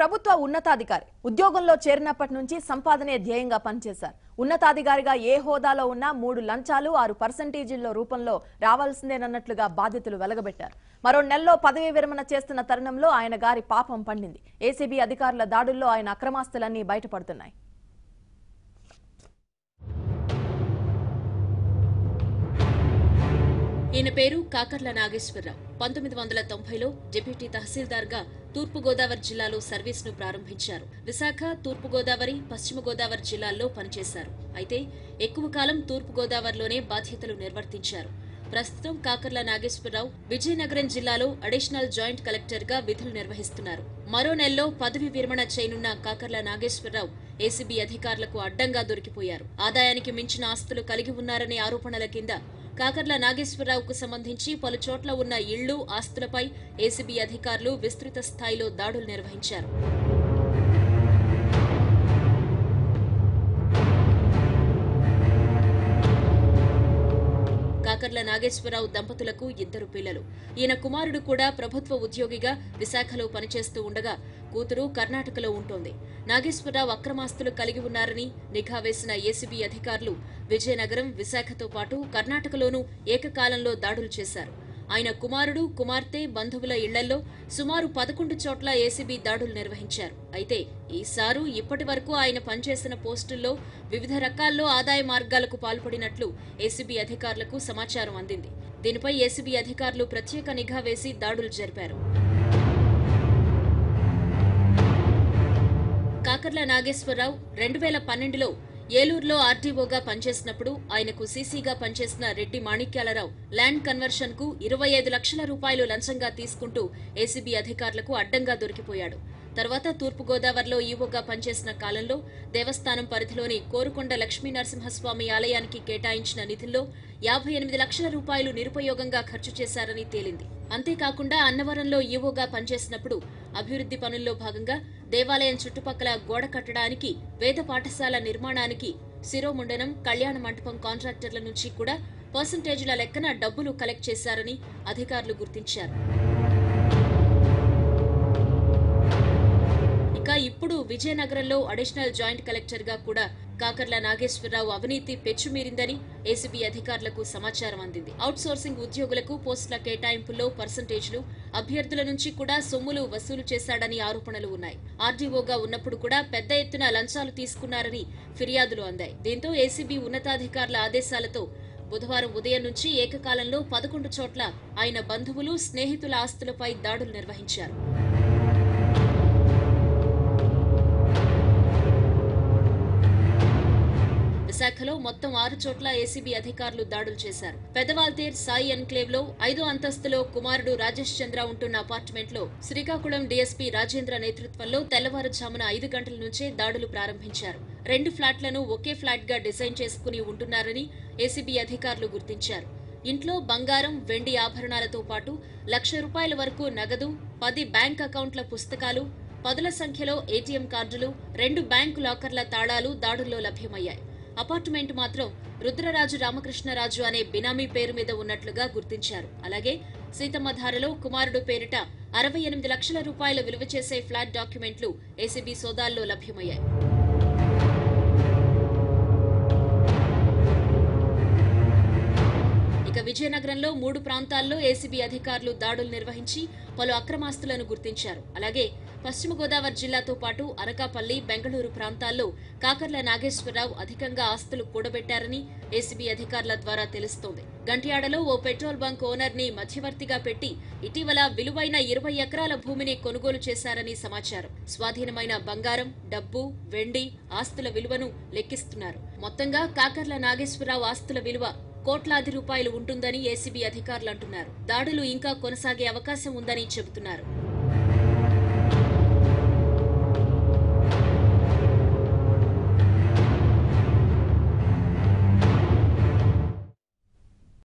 ప్రభుత్వ ఉన్నతాధికారి ఉద్యోగంలో చేరినప్పటి నుంచి సంపాదనే ధ్యేయంగా పనిచేశారు ఉన్నతాధికారిగా ఏ హోదాలో ఉన్నా మూడు లంచాలు ఆరు పర్సంటేజీల్లో రూపంలో రావాల్సిందేనన్నట్లుగా బాధ్యతలు వెలగబెట్టారు మరో నెలలో పదవీ విరమణ చేస్తున్న తరుణంలో ఆయన గారి పాపం పండింది ఏసీబీ అధికారుల దాడుల్లో ఆయన అక్రమాస్తులన్నీ బయటపడుతున్నాయి ఈయన పేరు కాకర్ల నాగేశ్వరరావు పంతొమ్మిది వందల తొంభైలో డిప్యూటీ తహసీల్దార్గా తూర్పుగోదావరి జిల్లాలో సర్వీస్ను ప్రారంభించారు విశాఖ తూర్పుగోదావరి పశ్చిమ గోదావరి జిల్లాల్లో పనిచేశారు అయితే ఎక్కువ కాలం తూర్పుగోదావరిలోనే బాధ్యతలు నిర్వర్తించారు ప్రస్తుతం కాకర్ల నాగేశ్వరరావు విజయనగరం జిల్లాలో అడిషనల్ జాయింట్ కలెక్టర్ గా విధులు నిర్వహిస్తున్నారు మరో నెలలో పదవి విరమణ చేయనున్న కాకర్ల నాగేశ్వరరావు ఏసీబీ అధికారులకు అడ్డంగా దొరికిపోయారు ఆదాయానికి మించిన ఆస్తులు కలిగి ఉన్నారనే ఆరోపణల కింద కాకర్ల నాగేశ్వరరావుకు సంబంధించి పలు చోట్ల ఉన్న ఇళ్లు ఆస్తులపై ఏసీబీ అధికారులు విస్తృత స్థాయిలో దాడులు నిర్వహించారు కాకర్ల నాగేశ్వరరావు దంపతులకు ఇద్దరు పిల్లలు ఈయన కుమారుడు కూడా ప్రభుత్వ ఉద్యోగిగా విశాఖలో పనిచేస్తూ ఉండగా కూతురు కర్ణాటకలో ఉంటోంది నాగేశ్వరరావు అక్రమాస్తులు కలిగి ఉన్నారని నిఘా వేసిన ఏసీబీ అధికారులు విజయనగరం విశాఖతో పాటు కర్ణాటకలోనూ ఏకకాలంలో దాడులు చేశారు ఆయన కుమారుడు కుమార్తె బంధువుల ఇళ్లలో సుమారు పదకొండు చోట్ల ఏసీబీ దాడులు నిర్వహించారు అయితే ఈసారు ఇప్పటి వరకు ఆయన పనిచేసిన పోస్టుల్లో వివిధ రకాల్లో ఆదాయ మార్గాలకు పాల్పడినట్లు ఏసీబీ అధికారులకు సమాచారం అందింది దీనిపై ఏసీబీ అధికారులు ప్రత్యేక నిఘా వేసి దాడులు జరిపారు కాకర్ల నాగేశ్వరరావు రెండు వేల పన్నెండులో ఏలూరులో ఆర్డీఓగా పనిచేసినప్పుడు ఆయనకు సీసీగా పనిచేసిన రెడ్డి మాణిక్యాలరావు ల్యాండ్ కన్వర్షన్ కు ఇరవై ఐదు లక్షల రూపాయలు లంచంగా తీసుకుంటూ ఏసీబీ అధికారులకు అడ్డంగా దొరికిపోయాడు తర్వాత తూర్పుగోదావరిలో ఈవోగా పనిచేసిన కాలంలో దేవస్థానం పరిధిలోని కోరుకొండ లక్ష్మీ నరసింహస్వామి ఆలయానికి కేటాయించిన నిధుల్లో యాభై ఎనిమిది లక్షల రూపాయలు నిరుపయోగంగా ఖర్చు చేశారని తేలింది అంతేకాకుండా అన్నవరంలో ఈవోగా పనిచేసినప్పుడు అభివృద్ధి పనుల్లో భాగంగా దేవాలయం చుట్టుపక్కల గోడ కట్టడానికి వేద పాఠశాల నిర్మాణానికి శిరోముండనం కళ్యాణ మంటపం కాంట్రాక్టర్ల నుంచి కూడా పర్సంటేజీల లెక్కన డబ్బులు కలెక్ట్ చేశారని అధికారులు గుర్తించారు ఇక ఇప్పుడు విజయనగరంలో అడిషనల్ జాయింట్ కలెక్టర్ గా కూడా కాకర్ల నాగేశ్వరరావు అవినీతి పెచ్చుమీరిందని ఏసీబీ అధికారులకు సమాచారం అందింది అవుట్ సోర్సింగ్ ఉద్యోగులకు పోస్టుల కేటాయింపుల్లో పర్సంటేజ్లు అభ్యర్థుల నుంచి కూడా సొమ్ములు వసూలు చేశాడని ఆరోపణలు ఉన్నాయి ఆర్డీఓగా ఉన్నప్పుడు కూడా పెద్ద ఎత్తున లంచాలు తీసుకున్నారని ఫిర్యాదులు అందాయి దీంతో ఏసీబీ ఉన్నతాధికారుల ఆదేశాలతో బుధవారం ఉదయం నుంచి ఏకకాలంలో పదకొండు చోట్ల ఆయన బంధువులు స్నేహితుల ఆస్తులపై దాడులు నిర్వహించారు విశాఖలో మొత్తం ఆరు చోట్ల ఏసీబీ అధికారులు దాడులు చేశారు పెదవాల్తేర్ సాయి ఎన్క్లేవ్ లో ఐదో అంతస్తులో కుమారుడు రాజేష్ చంద్ర ఉంటున్న అపార్ట్మెంట్ లో శ్రీకాకుళం డీఎస్పీ రాజేంద్ర నేతృత్వంలో తెల్లవారుజామున ఐదు గంటల నుంచే దాడులు ప్రారంభించారు రెండు ఫ్లాట్లను ఒకే ఫ్లాట్ గా డిజైన్ చేసుకుని ఉంటున్నారని ఏసీబీ అధికారులు గుర్తించారు ఇంట్లో బంగారం వెండి ఆభరణాలతో పాటు లక్ష రూపాయల వరకు నగదు పది బ్యాంక్ అకౌంట్ల పుస్తకాలు పదుల సంఖ్యలో ఏటీఎం కార్డులు రెండు బ్యాంకు లాకర్ల తాళాలు దాడుల్లో లభ్యమయ్యాయి అపార్ట్మెంట్ మాత్రం రుద్రరాజు రామకృష్ణరాజు అనే బినామీ పేరు మీద ఉన్నట్లుగా గుర్తించారు అలాగే సీతమ్మధారలో కుమారుడు పేరిట అరవై ఎనిమిది లక్షల రూపాయల విలువ చేసే ఫ్లాట్ డాక్యుమెంట్లు ఏసీబీ సోదాల్లో లభ్యమయ్యాయి ఇక విజయనగరంలో మూడు ప్రాంతాల్లో ఏసీబీ అధికారులు దాడులు నిర్వహించి పలు అక్రమాస్తులను గుర్తించారు అలాగే పశ్చిమ గోదావరి జిల్లాతో పాటు అనకాపల్లి బెంగళూరు ప్రాంతాల్లో కాకర్ల నాగేశ్వరరావు అధికంగా ఆస్తులు కూడబెట్టారని ఏసీబీ అధికారుల ద్వారా తెలుస్తోంది గంట్యాడలో ఓ పెట్రోల్ బంక్ ఓనర్ ని మధ్యవర్తిగా పెట్టి ఇటీవల విలువైన ఇరవై ఎకరాల భూమిని కొనుగోలు చేశారని సమాచారం స్వాధీనమైన బంగారం డబ్బు వెండి ఆస్తుల విలువను లెక్కిస్తున్నారు మొత్తంగా కాకర్ల నాగేశ్వరరావు ఆస్తుల విలువ కోట్లాది రూపాయలు ఉంటుందని ఏసీబీ అధికారులు అంటున్నారు దాడులు ఇంకా కొనసాగే అవకాశం ఉందని చెబుతున్నారు